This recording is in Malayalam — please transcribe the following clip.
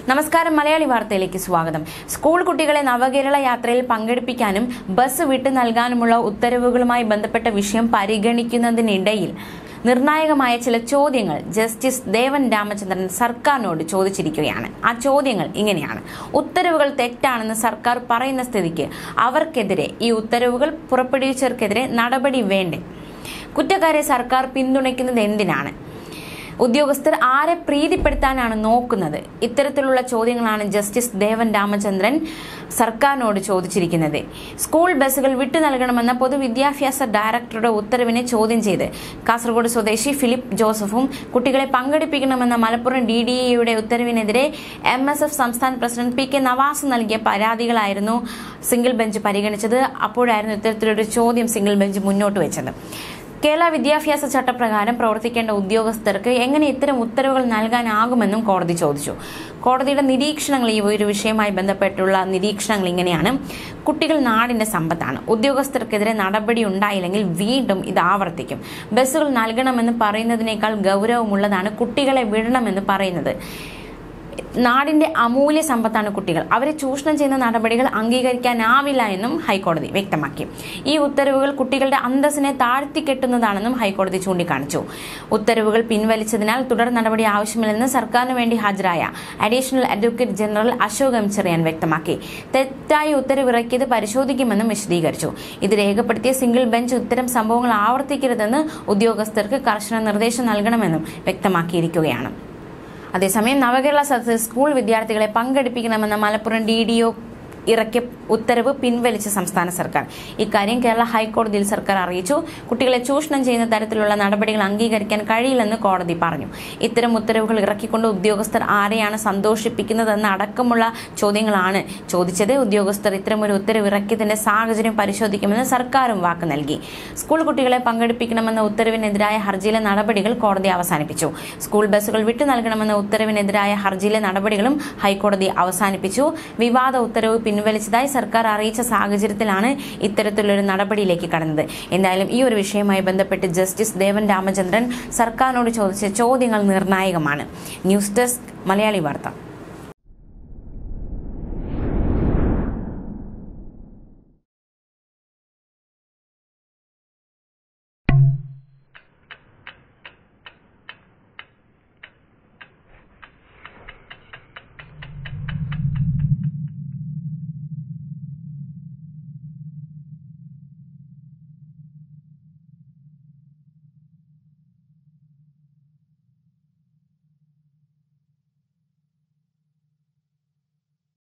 നമസ്കാരം മലയാളി വാർത്തയിലേക്ക് സ്വാഗതം സ്കൂൾ കുട്ടികളെ നവകേരള യാത്രയിൽ പങ്കെടുപ്പിക്കാനും ബസ് വിട്ടു നൽകാനുമുള്ള ഉത്തരവുകളുമായി ബന്ധപ്പെട്ട വിഷയം പരിഗണിക്കുന്നതിനിടയിൽ നിർണായകമായ ചില ചോദ്യങ്ങൾ ജസ്റ്റിസ് ദേവൻ രാമചന്ദ്രൻ സർക്കാരിനോട് ചോദിച്ചിരിക്കുകയാണ് ആ ചോദ്യങ്ങൾ ഇങ്ങനെയാണ് ഉത്തരവുകൾ തെറ്റാണെന്ന് സർക്കാർ പറയുന്ന സ്ഥിതിക്ക് അവർക്കെതിരെ ഈ ഉത്തരവുകൾ പുറപ്പെടുവിച്ചവർക്കെതിരെ നടപടി വേണ്ടേ കുറ്റക്കാരെ സർക്കാർ പിന്തുണയ്ക്കുന്നത് എന്തിനാണ് ഉദ്യോഗസ്ഥർ ആരെ പ്രീതിപ്പെടുത്താനാണ് നോക്കുന്നത് ഇത്തരത്തിലുള്ള ചോദ്യങ്ങളാണ് ജസ്റ്റിസ് ദേവൻ രാമചന്ദ്രൻ സർക്കാരിനോട് ചോദിച്ചിരിക്കുന്നത് സ്കൂൾ ബസ്സുകൾ വിട്ടു നൽകണമെന്ന പൊതുവിദ്യാഭ്യാസ ഡയറക്ടറുടെ ഉത്തരവിനെ ചോദ്യം ചെയ്ത് കാസർഗോഡ് സ്വദേശി ഫിലിപ്പ് ജോസഫും കുട്ടികളെ പങ്കെടുപ്പിക്കണമെന്ന മലപ്പുറം ഡി ഡി എയുടെ ഉത്തരവിനെതിരെ എം എസ് എഫ് സംസ്ഥാന പ്രസിഡന്റ് പി കെ നവാസ് നൽകിയ പരാതികളായിരുന്നു സിംഗിൾ ബെഞ്ച് പരിഗണിച്ചത് അപ്പോഴായിരുന്നു ഇത്തരത്തിലൊരു ചോദ്യം സിംഗിൾ ബെഞ്ച് മുന്നോട്ട് വെച്ചത് കേരള വിദ്യാഭ്യാസ ചട്ടപ്രകാരം പ്രവർത്തിക്കേണ്ട ഉദ്യോഗസ്ഥർക്ക് എങ്ങനെ ഇത്തരം ഉത്തരവുകൾ നൽകാനാകുമെന്നും കോടതി ചോദിച്ചു കോടതിയുടെ നിരീക്ഷണങ്ങൾ ഈ ഒരു വിഷയവുമായി ബന്ധപ്പെട്ടുള്ള നിരീക്ഷണങ്ങൾ ഇങ്ങനെയാണ് കുട്ടികൾ നാടിന്റെ സമ്പത്താണ് ഉദ്യോഗസ്ഥർക്കെതിരെ നടപടി ഉണ്ടായില്ലെങ്കിൽ വീണ്ടും ഇത് ആവർത്തിക്കും ബസ്സുകൾ നൽകണമെന്ന് പറയുന്നതിനേക്കാൾ ഗൗരവമുള്ളതാണ് കുട്ടികളെ വിടണമെന്ന് പറയുന്നത് നാടിന്റെ അമൂല്യ സമ്പത്താണ് കുട്ടികൾ അവരെ ചൂഷണം ചെയ്യുന്ന നടപടികൾ അംഗീകരിക്കാനാവില്ല എന്നും ഹൈക്കോടതി വ്യക്തമാക്കി ഈ ഉത്തരവുകൾ കുട്ടികളുടെ അന്തസ്സിനെ താഴ്ത്തിക്കെട്ടുന്നതാണെന്നും ഹൈക്കോടതി ചൂണ്ടിക്കാണിച്ചു ഉത്തരവുകൾ പിൻവലിച്ചതിനാൽ തുടർ നടപടി ആവശ്യമില്ലെന്ന് സർക്കാരിന് വേണ്ടി ഹാജരായ additional advocate general Ashok M Cherian വ്യക്തമാക്കി തെറ്റായി ഉത്തരവിറക്കിയത് പരിശോധിക്കുമെന്നും വിശദീകരിച്ചു ഇത് രേഖപ്പെടുത്തിയ സിംഗിൾ ബെഞ്ച് ഇത്തരം സംഭവങ്ങൾ ആവർത്തിക്കരുതെന്ന് ഉദ്യോഗസ്ഥർക്ക് കർശന നിർദ്ദേശം നൽകണമെന്നും വ്യക്തമാക്കിയിരിക്കുകയാണ് അതേസമയം നവകേരള സദസ്സിൽ സ്കൂൾ വിദ്യാർത്ഥികളെ പങ്കെടുപ്പിക്കണമെന്ന മലപ്പുറം ഡി ഡി ഒ ഇറക്കിയ ഉത്തരവ് പിൻവലിച്ച സംസ്ഥാന സർക്കാർ ഇക്കാര്യം കേരള ഹൈക്കോടതിയിൽ സർക്കാർ അറിയിച്ചു കുട്ടികളെ ചൂഷണം ചെയ്യുന്ന തരത്തിലുള്ള നടപടികൾ അംഗീകരിക്കാൻ കഴിയില്ലെന്ന് കോടതി പറഞ്ഞു ഇത്തരം ഉത്തരവുകൾ ഇറക്കിക്കൊണ്ട് ഉദ്യോഗസ്ഥർ ആരെയാണ് സന്തോഷിപ്പിക്കുന്നതെന്ന് അടക്കമുള്ള ചോദ്യങ്ങളാണ് ചോദിച്ചത് ഉദ്യോഗസ്ഥർ ഇത്തരമൊരു ഉത്തരവ് ഇറക്കിയതിന്റെ സാഹചര്യം പരിശോധിക്കുമെന്ന് സർക്കാരും വാക്ക് നൽകി സ്കൂൾ കുട്ടികളെ പങ്കെടുപ്പിക്കണമെന്ന ഉത്തരവിനെതിരായ ഹർജിയിലെ നടപടികൾ കോടതി അവസാനിപ്പിച്ചു സ്കൂൾ ബസ്സുകൾ വിട്ടു നൽകണമെന്ന ഉത്തരവിനെതിരായ ഹർജിയിലെ നടപടികളും ഹൈക്കോടതി അവസാനിപ്പിച്ചു വിവാദ ഉത്തരവ് പിൻവലിച്ചതായി സർക്കാർ അറിയിച്ച സാഹചര്യത്തിലാണ് ഇത്തരത്തിലൊരു നടപടിയിലേക്ക് കടന്നത് എന്തായാലും ഈ ഒരു വിഷയവുമായി ബന്ധപ്പെട്ട് ജസ്റ്റിസ് ദേവൻ രാമചന്ദ്രൻ സർക്കാരിനോട് ചോദിച്ച ചോദ്യങ്ങൾ നിർണായകമാണ് ന്യൂസ് ഡെസ്ക് മലയാളി വാർത്ത